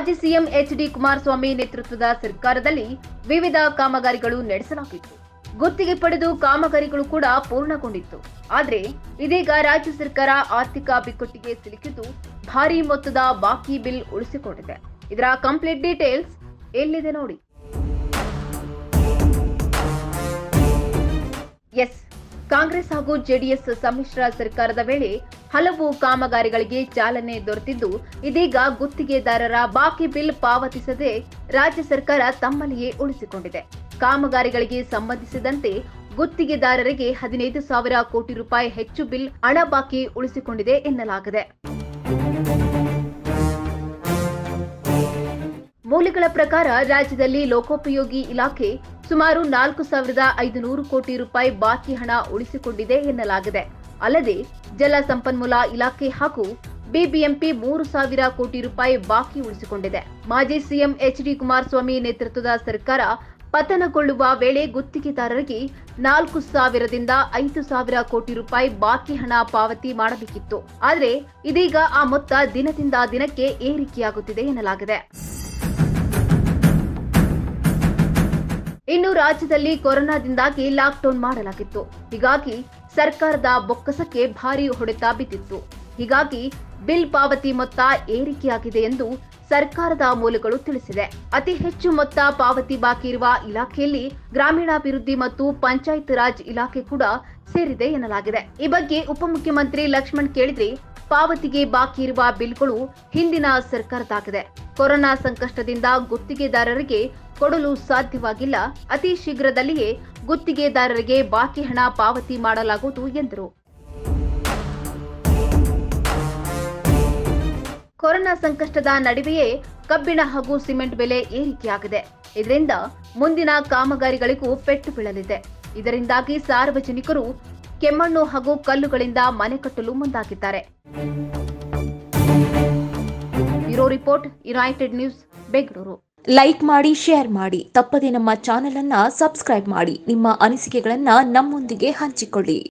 ಮಾಜಿ CM H D Kumaraswamy ನೇತೃತ್ವದ ಸರ್ಕಾರದಲ್ಲಿ ವಿವಿಧ ಕಾಮಗಾರಿಗಳು ನಡೆಸಲಾಗಿತ್ತು ಗುತ್ತಿಗೆ ಪಡೆದು ಕಾಮಗಾರಿಗಳು ಕೂಡ ಪೂರ್ಣಗೊಂಡಿತ್ತು ಆದ್ರೆ ಇದೀಗ ರಾಜ್ಯ ಸರ್ಕಾರ ಆರ್ಥಿಕ ಬಿಕ್ಕಟ್ಟಿಗೆ ಸಿಲುಕಿದ್ದು ಭಾರಿ ಮೊತ್ತದ ಬಾಕಿ ಬಿಲ್ ಉಳಿಸಿಕೊಂಡಿದೆ ಇದರ ಕಂಪ್ಲೀಟ್ ಡೀಟೇಲ್ಸ್ ಎಲ್ಲಿದೆ ನೋಡಿ ಎಸ್ ಕಾಂಗ್ರೆಸ್ ಹಾಗೂ ಜೆಡಿಎಸ್ ಸಮ್ಮಿಶ್ರ ಸರ್ಕಾರದ ವೇಳೆ ಹಲವು ಕಾಮಗಾರಿಗಳಿಗೆ ಚಾಲನೆ ದೊರೆತಿದ್ದು ಇದೀಗ ಗುತ್ತಿಗೆದಾರರ ಬಾಕಿ ಬಿಲ್ ಪಾವತಿಸದೆ ರಾಜ್ಯ ಸರ್ಕಾರ ತಮ್ಮಲ್ಲಿಯೇ ಉಳಿಸಿಕೊಂಡಿದೆ ಕಾಮಗಾರಿಗಳಿಗೆ ಸಂಬಂಧಿಸಿದಂತೆ ಗುತ್ತಿಗೆದಾರರಿಗೆ ಹದಿನೈದು ಸಾವಿರ ಕೋಟಿ ರೂಪಾಯಿ ಹೆಚ್ಚು ಬಿಲ್ ಹಣ ಬಾಕಿ ಉಳಿಸಿಕೊಂಡಿದೆ ಎನ್ನಲಾಗಿದೆ ಮೂಲಗಳ ಪ್ರಕಾರ ರಾಜ್ಯದಲ್ಲಿ ಲೋಕೋಪಯೋಗಿ ಇಲಾಖೆ ಸುಮಾರು ನಾಲ್ಕು ಸಾವಿರದ ಐದುನೂರು ಕೋಟಿ ರೂಪಾಯಿ ಬಾಕಿ ಹಣ ಉಳಿಸಿಕೊಂಡಿದೆ ಎನ್ನಲಾಗಿದೆ ಅಲ್ಲದೆ ಜಲ ಸಂಪನ್ಮೂಲ ಇಲಾಖೆ ಹಾಗೂ ಬಿಬಿಎಂಪಿ ಮೂರು ಸಾವಿರ ಕೋಟಿ ರೂಪಾಯಿ ಬಾಕಿ ಉಳಿಸಿಕೊಂಡಿದೆ ಮಾಜಿ ಸಿಎಂ ಎಚ್ ಡಿ ಕುಮಾರಸ್ವಾಮಿ ನೇತೃತ್ವದ ಸರ್ಕಾರ ಪತನಗೊಳ್ಳುವ ವೇಳೆ ಗುತ್ತಿಗೆದಾರರಿಗೆ ನಾಲ್ಕು ಸಾವಿರದಿಂದ ಐದು ಸಾವಿರ ಕೋಟಿ ರೂಪಾಯಿ ಬಾಕಿ ಹಣ ಪಾವತಿ ಮಾಡಬೇಕಿತ್ತು ಆದರೆ ಇದೀಗ ಆ ಮೊತ್ತ ದಿನದಿಂದ ದಿನಕ್ಕೆ ಏರಿಕೆಯಾಗುತ್ತಿದೆ ಎನ್ನಲಾಗಿದೆ ಇನ್ನು ರಾಜ್ಯದಲ್ಲಿ ಕೊರೋನಾದಿಂದಾಗಿ ಲಾಕ್ಡೌನ್ ಮಾಡಲಾಗಿತ್ತು ಹೀಗಾಗಿ ಸರ್ಕಾರದ ಬೊಕ್ಕಸಕ್ಕೆ ಭಾರಿ ಹೊಡೆತ ಬಿದ್ದಿತ್ತು ಹೀಗಾಗಿ ಬಿಲ್ ಪಾವತಿ ಮೊತ್ತ ಏರಿಕೆಯಾಗಿದೆ ಎಂದು ಸರ್ಕಾರದ ಮೂಲಗಳು ತಿಳಿಸಿದೆ ಅತಿ ಹೆಚ್ಚು ಮೊತ್ತ ಪಾವತಿ ಬಾಕಿ ಇರುವ ಇಲಾಖೆಯಲ್ಲಿ ಗ್ರಾಮೀಣಾಭಿವೃದ್ಧಿ ಮತ್ತು ಪಂಚಾಯತ್ ರಾಜ್ ಇಲಾಖೆ ಕೂಡ ಸೇರಿದೆ ಎನ್ನಲಾಗಿದೆ ಈ ಬಗ್ಗೆ ಉಪಮುಖ್ಯಮಂತ್ರಿ ಲಕ್ಷ್ಮಣ್ ಕೇಳಿದ್ರೆ ಪಾವತಿಗೆ ಬಾಕಿ ಇರುವ ಬಿಲ್ಗಳು ಹಿಂದಿನ ಸರ್ಕಾರದಾಗಿದೆ ಕೊರೋನಾ ಸಂಕಷ್ಟದಿಂದ ಗುತ್ತಿಗೆದಾರರಿಗೆ ಕೊಡಲು ಸಾಧ್ಯವಾಗಿಲ್ಲ ಅತಿ ಶೀಘ್ರದಲ್ಲಿಯೇ ಗುತ್ತಿಗೆದಾರರಿಗೆ ಬಾಕಿ ಹಣ ಪಾವತಿ ಮಾಡಲಾಗುವುದು ಎಂದರು ಕೊರೋನಾ ಸಂಕಷ್ಟದ ನಡುವೆಯೇ ಕಬ್ಬಿಣ ಹಾಗೂ ಸಿಮೆಂಟ್ ಬೆಲೆ ಏರಿಕೆಯಾಗಿದೆ ಇದರಿಂದ ಮುಂದಿನ ಕಾಮಗಾರಿಗಳಿಗೂ ಪೆಟ್ಟು ಬೀಳಲಿದೆ ಇದರಿಂದಾಗಿ ಸಾರ್ವಜನಿಕರು ಕೆಮ್ಮಣ್ಣು ಹಾಗೂ ಕಲ್ಲುಗಳಿಂದ ಮನೆ ಕಟ್ಟಲು ಮುಂದಾಗಿದ್ದಾರೆ bureau report united news Bengaluru like ಮಾಡಿ ಶೇರ್ ಮಾಡಿ ತಪ್ಪದೆ ನಮ್ಮ ಚಾನೆಲ್ ಅನ್ನ ಸಬ್ಸ್ಕ್ರೈಬ್ ಮಾಡಿ ನಿಮ್ಮ ಅನಿಸಿಕೆಗಳನ್ನ ನಮ್ಮೊಂದಿಗೆ ಹಂಚಿಕೊಳ್ಳಿ